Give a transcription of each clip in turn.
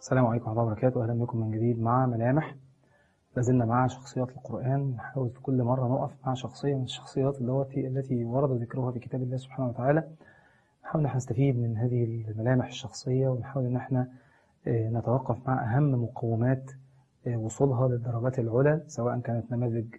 السلام عليكم ورحمة الله وبركاته أهلا بكم من جديد مع ملامح لازلنا مع شخصيات القرآن نحاول في كل مرة نقف مع شخصية من الشخصيات التي التي ورد ذكرها في كتاب الله سبحانه وتعالى نحاول نحن نستفيد من هذه الملامح الشخصية ونحاول إن احنا نتوقف مع أهم مقومات وصولها للدرجات العلى سواء كانت نماذج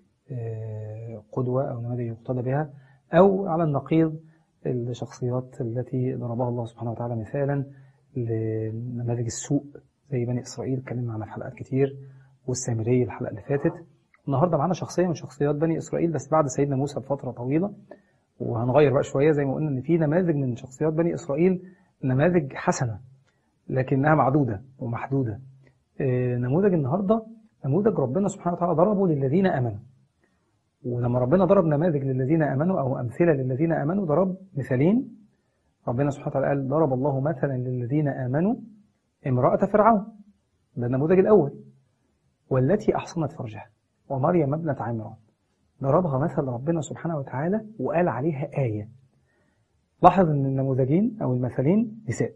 قدوة أو نماذج يقتدى بها أو على النقيض الشخصيات التي ضربها الله سبحانه وتعالى مثالا لنماذج السوء زي بني إسرائيل اتكلمنا عنها في حلقات كتير والسامري الحلقة اللي فاتت النهاردة معانا شخصية من شخصيات بني إسرائيل بس بعد سيدنا موسى بفترة طويلة وهنغير بقى شوية زي ما قلنا إن في نماذج من شخصيات بني إسرائيل نماذج حسنة لكنها معدودة ومحدودة نموذج النهاردة نموذج ربنا سبحانه وتعالى ضربه للذين آمنوا ولما ربنا ضرب نماذج للذين آمنوا أو أمثلة للذين آمنوا ضرب مثالين ربنا سبحانه وتعالى قال ضرب الله مثلا للذين آمنوا امرأة فرعون ده النموذج الأول والتي أحصنت فرجها ومريم ابنة عمران ضربها مثل ربنا سبحانه وتعالى وقال عليها آية لاحظ أن النموذجين أو المثلين نساء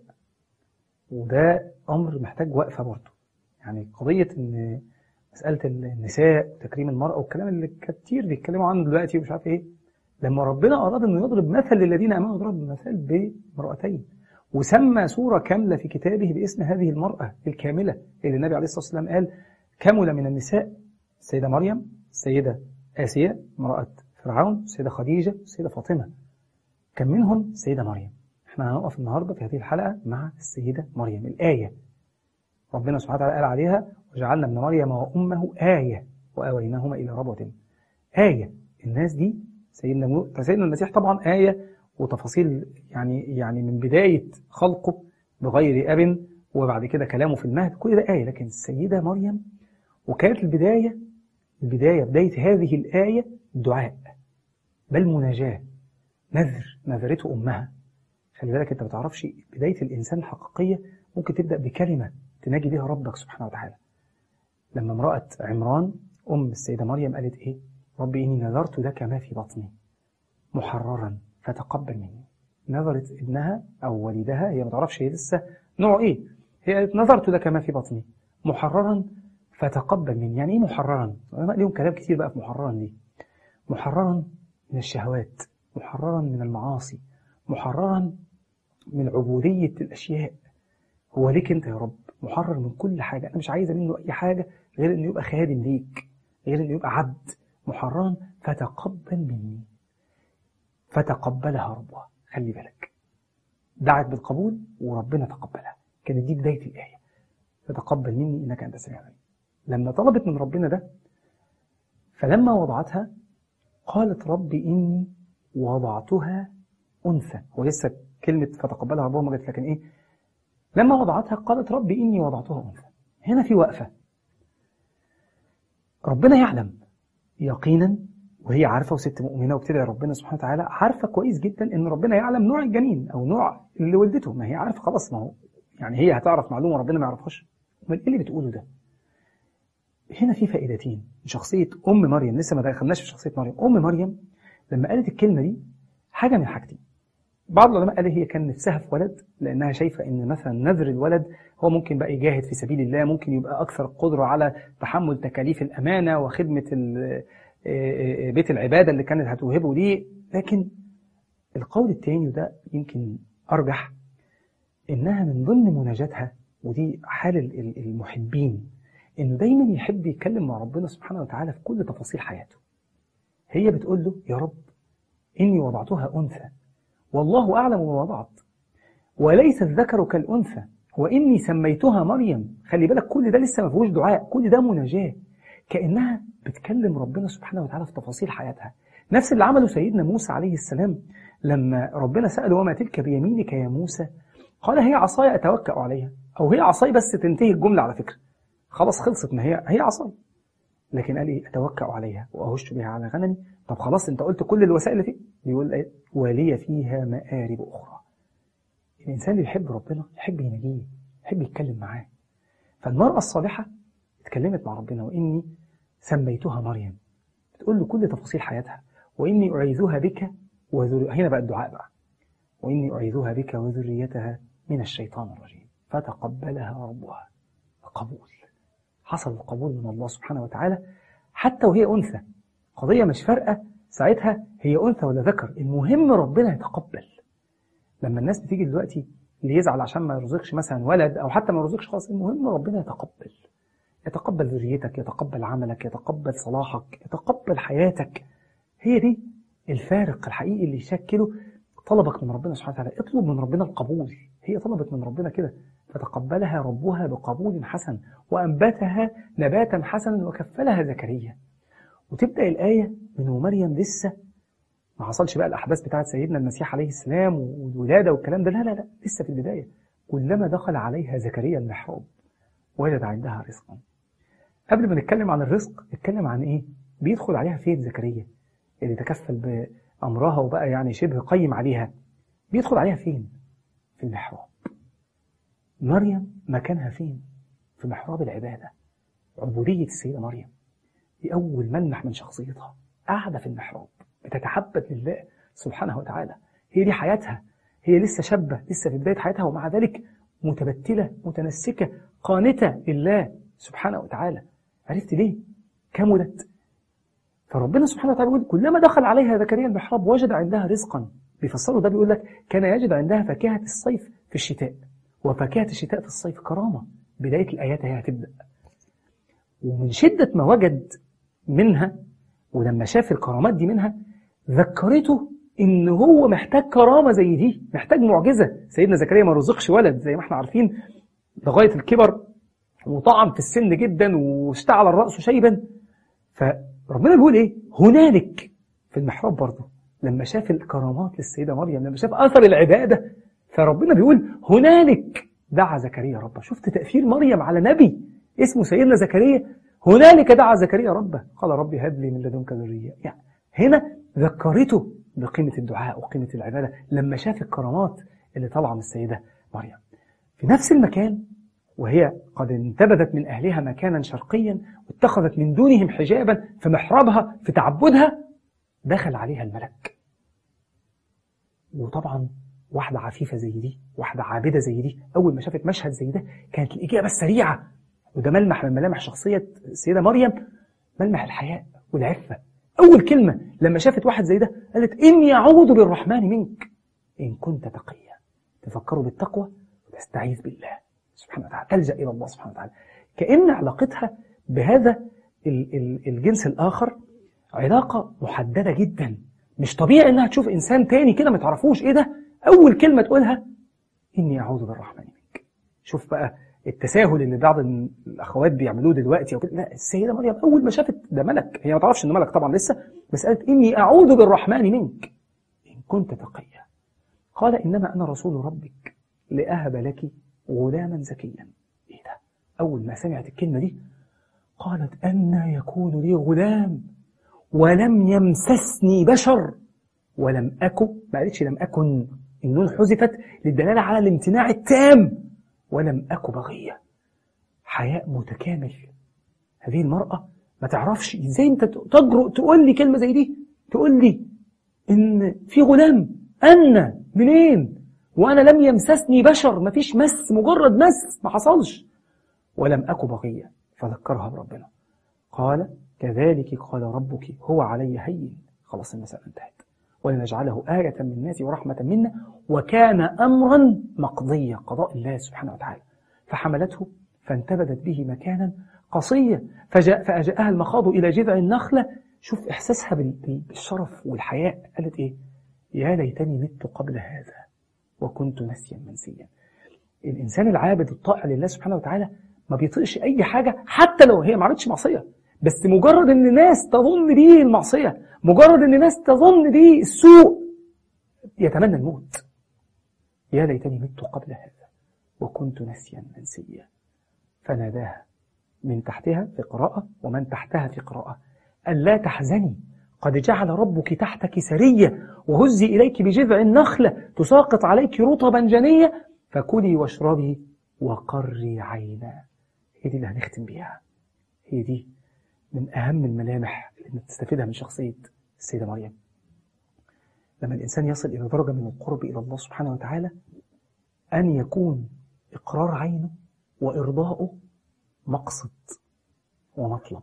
وده أمر محتاج وقفة برضه يعني قضية أن مسألة النساء وتكريم المرأة والكلام اللي كتير بيتكلموا عنه دلوقتي ومش عارف إيه لما ربنا أراد أنه يضرب مثل للذين آمنوا ضرب مثل بامرأتين وسمى سورة كاملة في كتابه باسم هذه المرأة الكاملة اللي النبي عليه الصلاة والسلام قال كمل من النساء السيدة مريم السيدة آسيا امرأة فرعون السيدة خديجة السيدة فاطمة كم منهم السيدة مريم احنا هنقف النهاردة في هذه الحلقة مع السيدة مريم الآية ربنا سبحانه وتعالى قال عليها وجعلنا ابن مريم وأمه آية وآويناهما إلى ربوة آية الناس دي سيدنا مو... سيدنا المسيح طبعا آية وتفاصيل يعني يعني من بداية خلقه بغير أب وبعد كده كلامه في المهد كل ده آية لكن السيدة مريم وكانت البداية البداية بداية هذه الآية دعاء بل مناجاة نذر نذرته أمها خلي بالك أنت ما تعرفش بداية الإنسان الحقيقية ممكن تبدأ بكلمة تناجي بها ربك سبحانه وتعالى لما امرأة عمران أم السيدة مريم قالت إيه ربي إني نذرت لك ما في بطني محررا فتقبل مني نظرت ابنها أو والدها هي ما تعرفش هي لسه نوع إيه هي قالت نظرت لك ما في بطني محررا فتقبل مني يعني إيه محررا العلماء ليهم كلام كتير بقى في محررا دي محررا من الشهوات محررا من المعاصي محررا من عبودية الأشياء هو ليك أنت يا رب محرر من كل حاجة أنا مش عايزة منه أي حاجة غير أنه يبقى خادم ليك غير أنه يبقى عبد محررا فتقبل مني فتقبلها ربها خلي بالك دعت بالقبول وربنا تقبلها كانت دي بداية الآية فتقبل مني إنك أنت السميع العليم لما طلبت من ربنا ده فلما وضعتها قالت ربي إني وضعتها أنثى هو لسه كلمة فتقبلها ربها ما جت لكن إيه لما وضعتها قالت ربي إني وضعتها أنثى هنا في وقفة ربنا يعلم يقينا وهي عارفة وست مؤمنة وبتدعي ربنا سبحانه وتعالى عارفة كويس جدا إن ربنا يعلم نوع الجنين أو نوع اللي ولدته ما هي عارفة خلاص ما هو يعني هي هتعرف معلومة ربنا ما يعرفهاش امال إيه اللي بتقوله ده هنا في فائدتين شخصية أم مريم لسه ما دخلناش في شخصية مريم أم مريم لما قالت الكلمة دي حاجة من حاجتين بعض العلماء قال هي كان نفسها في ولد لأنها شايفة إن مثلا نذر الولد هو ممكن بقى يجاهد في سبيل الله ممكن يبقى أكثر قدرة على تحمل تكاليف الأمانة وخدمة بيت العبادة اللي كانت هتوهبه ليه لكن القول الثاني وده يمكن أرجح إنها من ضمن مناجاتها ودي حال المحبين إنه دايما يحب يتكلم مع ربنا سبحانه وتعالى في كل تفاصيل حياته هي بتقول له يا رب إني وضعتها أنثى والله أعلم ما وضعت وليس الذكر كالأنثى وإني سميتها مريم خلي بالك كل ده لسه ما فيهوش دعاء كل ده مناجاة كأنها بتكلم ربنا سبحانه وتعالى في تفاصيل حياتها نفس اللي عمله سيدنا موسى عليه السلام لما ربنا سأله وما تلك بيمينك يا موسى قال هي عصاي أتوكأ عليها أو هي عصاي بس تنتهي الجملة على فكرة خلاص خلصت ما هي هي عصاي لكن قال ايه اتوكأ عليها واهش بها على غنمي طب خلاص انت قلت كل الوسائل اللي فيه بيقول ايه ولي فيها مآرب اخرى الانسان اللي يحب ربنا يحب يناجيه يحب يتكلم معاه فالمرأة الصالحة اتكلمت مع ربنا واني سميتها مريم بتقول له كل تفاصيل حياتها واني اعيذها بك وذر... هنا بقى الدعاء بقى واني اعيذها بك وذريتها من الشيطان الرجيم فتقبلها ربها القبول حصل القبول من الله سبحانه وتعالى حتى وهي أنثى قضية مش فارقة ساعتها هي أنثى ولا ذكر المهم ربنا يتقبل لما الناس بتيجي دلوقتي اللي يزعل عشان ما يرزقش مثلا ولد أو حتى ما يرزقش خالص المهم ربنا يتقبل يتقبل ذريتك يتقبل عملك يتقبل صلاحك يتقبل حياتك هي دي الفارق الحقيقي اللي يشكله طلبك من ربنا سبحانه وتعالى اطلب من ربنا القبول هي طلبت من ربنا كده فتقبلها ربها بقبول حسن وأنبتها نباتا حسنا وكفلها زكريا وتبدأ الآية من ومريم لسه ما حصلش بقى الأحداث بتاعت سيدنا المسيح عليه السلام والولادة والكلام ده لا لا لا لسه في البداية كلما دخل عليها زكريا المحراب وجد عندها رزقا قبل ما نتكلم عن الرزق نتكلم عن ايه بيدخل عليها فين زكريا اللي تكفل بأمرها وبقى يعني شبه قيم عليها بيدخل عليها فين في المحراب مريم مكانها فين في محراب العبادة عبودية السيدة مريم دي أول ملمح من شخصيتها قاعدة في المحراب بتتحبب لله سبحانه وتعالى هي دي حياتها هي لسه شابة لسه في بداية حياتها ومع ذلك متبتلة متنسكة قانتة لله سبحانه وتعالى عرفت ليه؟ كملت فربنا سبحانه وتعالى يقول كلما دخل عليها زكريا المحراب وجد عندها رزقا بيفسروا ده بيقول لك كان يجد عندها فاكهة الصيف في الشتاء وفاكهة الشتاء في الصيف كرامة بداية الآيات هي هتبدأ ومن شدة ما وجد منها ولما شاف الكرامات دي منها ذكرته ان هو محتاج كرامة زي دي محتاج معجزة سيدنا زكريا ما رزقش ولد زي ما احنا عارفين لغاية الكبر وطعم في السن جدا واشتعل الرأس شيبا فربنا بيقول ايه هنالك في المحراب برضه لما شاف الكرامات للسيدة مريم لما شاف أثر العبادة فربنا بيقول هنالك دعا زكريا ربه شفت تأثير مريم على نبي اسمه سيدنا زكريا هنالك دعا زكريا ربه قال ربي هب لي من لدنك ذرية يعني هنا ذكرته بقيمة الدعاء وقيمة العبادة لما شاف الكرامات اللي طالعة من السيدة مريم في نفس المكان وهي قد انتبذت من أهلها مكانا شرقيا واتخذت من دونهم حجابا في محرابها في تعبدها دخل عليها الملك وطبعا واحدة عفيفة زي دي واحدة عابدة زي دي أول ما شافت مشهد زي ده كانت الإجابة السريعة وده ملمح من ملامح شخصية السيدة مريم ملمح الحياء والعفة أول كلمة لما شافت واحد زي ده قالت إني أعوذ بالرحمن منك إن كنت تقيا تفكروا بالتقوى وتستعيذ بالله سبحانه وتعالى تلجأ إلى الله سبحانه وتعالى كأن علاقتها بهذا الجنس الآخر علاقة محددة جدا مش طبيعي إنها تشوف إنسان تاني كده ما تعرفوش إيه ده أول كلمة تقولها إني أعوذ بالرحمن منك شوف بقى التساهل اللي بعض الأخوات بيعملوه دلوقتي أو كده لا السيدة مريم أول ما شافت ده ملك هي ما تعرفش إنه ملك طبعا لسه بس قالت إني أعوذ بالرحمن منك إن كنت تقيا قال إنما أنا رسول ربك لأهب لك غلاما زكيا إيه ده أول ما سمعت الكلمة دي قالت أن يكون لي غلام ولم يمسسني بشر ولم أكن ما قالتش لم أكن النون حذفت للدلالة على الامتناع التام ولم أك بغية حياء متكامل هذه المرأة ما تعرفش ازاي انت تجرؤ تقول لي كلمة زي دي تقول لي ان في غلام أنا منين وأنا لم يمسسني بشر ما فيش مس مجرد مس ما حصلش ولم أك بغية فذكرها بربنا قال كذلك قال ربك هو علي هين خلاص المسألة انتهت ولنجعله آية من الناس ورحمة منا وكان أمرا مقضيا قضاء الله سبحانه وتعالى فحملته فانتبذت به مكانا قصيا فجاء فأجاءها المخاض إلى جذع النخلة شوف إحساسها بالشرف والحياء قالت إيه يا ليتني مت قبل هذا وكنت نسيا منسيا الإنسان العابد الطائع لله سبحانه وتعالى ما بيطيقش أي حاجة حتى لو هي ما عملتش معصية بس مجرد ان الناس تظن به المعصية مجرد ان الناس تظن به السوء يتمنى الموت يا ليتني مت قبل هذا وكنت نسيا منسيا فناداها من تحتها في قراءة ومن تحتها في قراءة ألا تحزني قد جعل ربك تحتك سرية وهزي إليك بجذع النخلة تساقط عليك رطبا جنية فكلي واشربي وقري عينا هي دي اللي هنختم بيها هي دي من أهم الملامح اللي بتستفيدها من شخصية السيدة مريم لما الإنسان يصل إلى درجة من القرب إلى الله سبحانه وتعالى أن يكون إقرار عينه وإرضاؤه مقصد ومطلب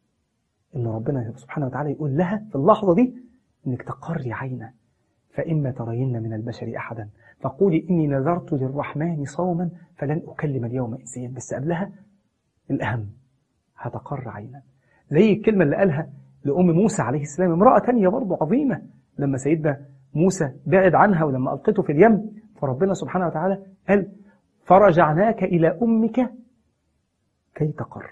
إن ربنا سبحانه وتعالى يقول لها في اللحظة دي إنك تقري عينا فإما ترين من البشر أحدا فقولي إني نذرت للرحمن صوما فلن أكلم اليوم إنسيا بس قبلها الأهم هتقر عينا زي الكلمة اللي قالها لأم موسى عليه السلام امرأة تانية برضه عظيمة لما سيدنا موسى بعد عنها ولما ألقته في اليم فربنا سبحانه وتعالى قال فرجعناك إلى أمك كي تقر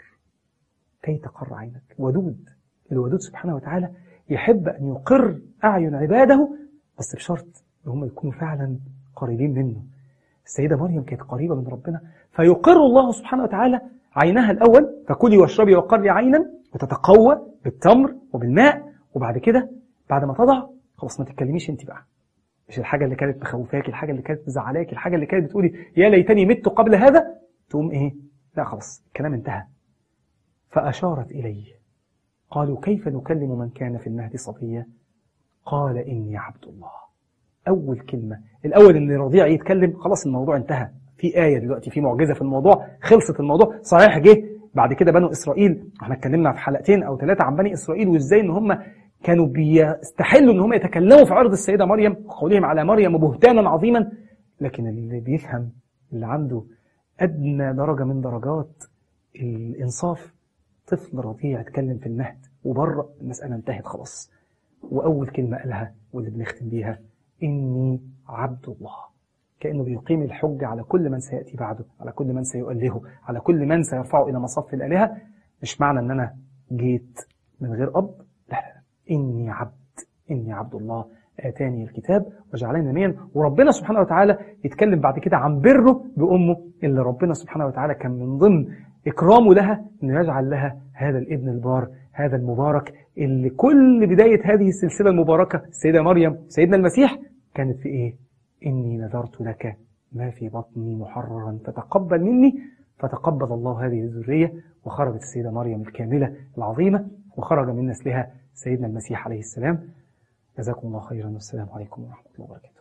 كي تقر عينك ودود الودود سبحانه وتعالى يحب أن يقر أعين عباده بس بشرط أن هم يكونوا فعلا قريبين منه السيدة مريم كانت قريبة من ربنا فيقر الله سبحانه وتعالى عينها الأول فكلي واشربي وقري عينا وتتقوى بالتمر وبالماء وبعد كده بعد ما تضع خلاص ما تتكلميش انت بقى مش الحاجة اللي كانت مخوفاك الحاجة اللي كانت مزعلاك الحاجة اللي كانت بتقولي يا ليتني مت قبل هذا تقوم ايه لا خلاص الكلام انتهى فأشارت إليه قالوا كيف نكلم من كان في المهد صبيا قال إني عبد الله أول كلمة الأول إن الرضيع يتكلم خلاص الموضوع انتهى في آية دلوقتي في معجزة في الموضوع خلصت الموضوع صحيح جه بعد كده بنو إسرائيل احنا اتكلمنا في حلقتين أو ثلاثة عن بني إسرائيل وإزاي إن هم كانوا بيستحلوا إن هم يتكلموا في عرض السيدة مريم وقولهم على مريم بهتانا عظيما لكن اللي بيفهم اللي عنده أدنى درجة من درجات الإنصاف طفل رضيع اتكلم في المهد وبره المسألة انتهت خلاص وأول كلمة قالها واللي بنختم بيها إني عبد الله كأنه بيقيم الحج على كل من سيأتي بعده على كل من سيؤلهه على كل من سيرفعه إلى مصف الآلهة مش معنى أن أنا جيت من غير أب لا لا إني عبد إني عبد الله آتاني الكتاب وجعلني نبيا وربنا سبحانه وتعالى يتكلم بعد كده عن بره بأمه اللي ربنا سبحانه وتعالى كان من ضمن إكرامه لها أنه يجعل لها هذا الابن البار هذا المبارك اللي كل بداية هذه السلسلة المباركة السيدة مريم سيدنا المسيح كانت في إيه؟ إني نذرت لك ما في بطني محررا فتقبل مني فتقبل الله هذه الذرية وخرجت السيدة مريم الكاملة العظيمة وخرج من نسلها سيدنا المسيح عليه السلام جزاكم الله خيرا والسلام عليكم ورحمة الله وبركاته